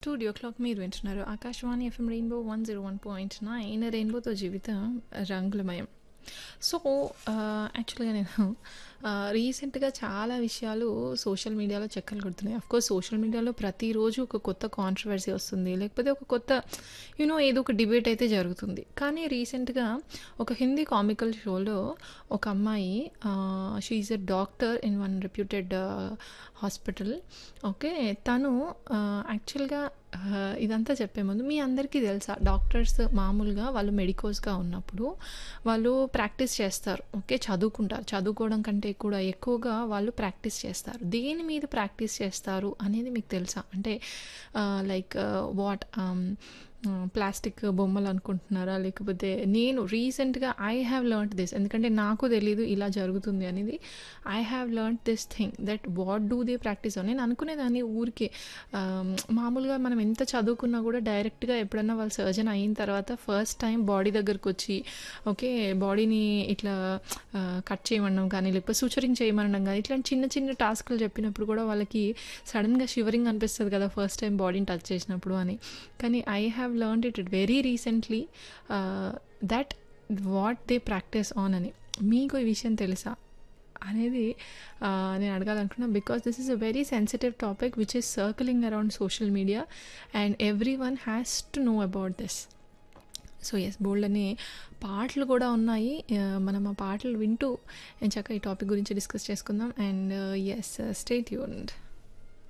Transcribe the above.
studio clock మీరు వింటున్నారు Akashvani FM Rainbow one zero one point nine రెయిన్బోతో జీవితం రంగులమయం సో యాక్చువల్గా నేను రీసెంట్గా చాలా విషయాలు సోషల్ మీడియాలో చెక్కలు కొడుతున్నాయి అఫ్కోర్స్ సోషల్ మీడియాలో ప్రతిరోజు ఒక కొత్త కాంట్రవర్సీ వస్తుంది లేకపోతే ఒక కొత్త యూనో ఏదో ఒక డిబేట్ అయితే జరుగుతుంది కానీ రీసెంట్గా ఒక హిందీ కామికల్ షోలో ఒక అమ్మాయి she a doctor in one reputed hospital okay తను యాక్చువల్గా ఇదంతా చెప్పే ముందు మీ అందరికీ తెలుసా డాక్టర్స్ మామూలుగా వాళ్ళు మెడికోస్గా ఉన్నప్పుడు వాళ్ళు ప్రాక్టీస్ చేస్తారు ఓకే చదువుకుంటారు చదువుకోవడం కంటే కూడా ఎక్కువగా వాళ్ళు ప్రాక్టీస్ చేస్తారు దేని మీద ప్రాక్టీస్ చేస్తారు అనేది మీకు తెలుసా అంటే లైక్ వాట్ ప్లాస్టిక్ బొమ్మలు అనుకుంటున్నారా లేకపోతే నేను రీసెంట్గా ఐ హ్యావ్ లర్న్ట్ దిస్ ఎందుకంటే నాకు తెలీదు ఇలా జరుగుతుంది అనేది I have learnt this thing that what do they practice అని నేను అనుకునేదాన్ని ఊరికే మామూలుగా మనం ఎంత చదువుకున్నా కూడా డైరెక్ట్గా ఎప్పుడన్నా వాళ్ళు సర్జన్ అయిన తర్వాత ఫస్ట్ టైం బాడీ దగ్గరకు వచ్చి ఓకే బాడీని ఇట్లా కట్ చేయమనడం కానీ లేకపోతే సూచరింగ్ చేయమనడం కానీ ఇట్లాంటి చిన్న చిన్న టాస్క్లు చెప్పినప్పుడు కూడా వాళ్ళకి సడన్గా షివరింగ్ అనిపిస్తుంది కదా ఫస్ట్ టైం బాడీని టచ్ చేసినప్పుడు అని కానీ I have learned it it very recently that what they practice on అని మీకు ఈ విషయం తెలుసా అనేది నేను అడగాలనుకున్నాను because this is a very sensitive topic which is circling around social media and everyone has to know about this so ఎస్ బోల్డ్ అనే పాటలు కూడా ఉన్నాయి మనం ఆ పాటలు వింటూ చక్కగా ఈ టాపిక్ గురించి డిస్కస్ చేసుకుందాం అండ్ ఎస్ స్టేట్ యూన్డ్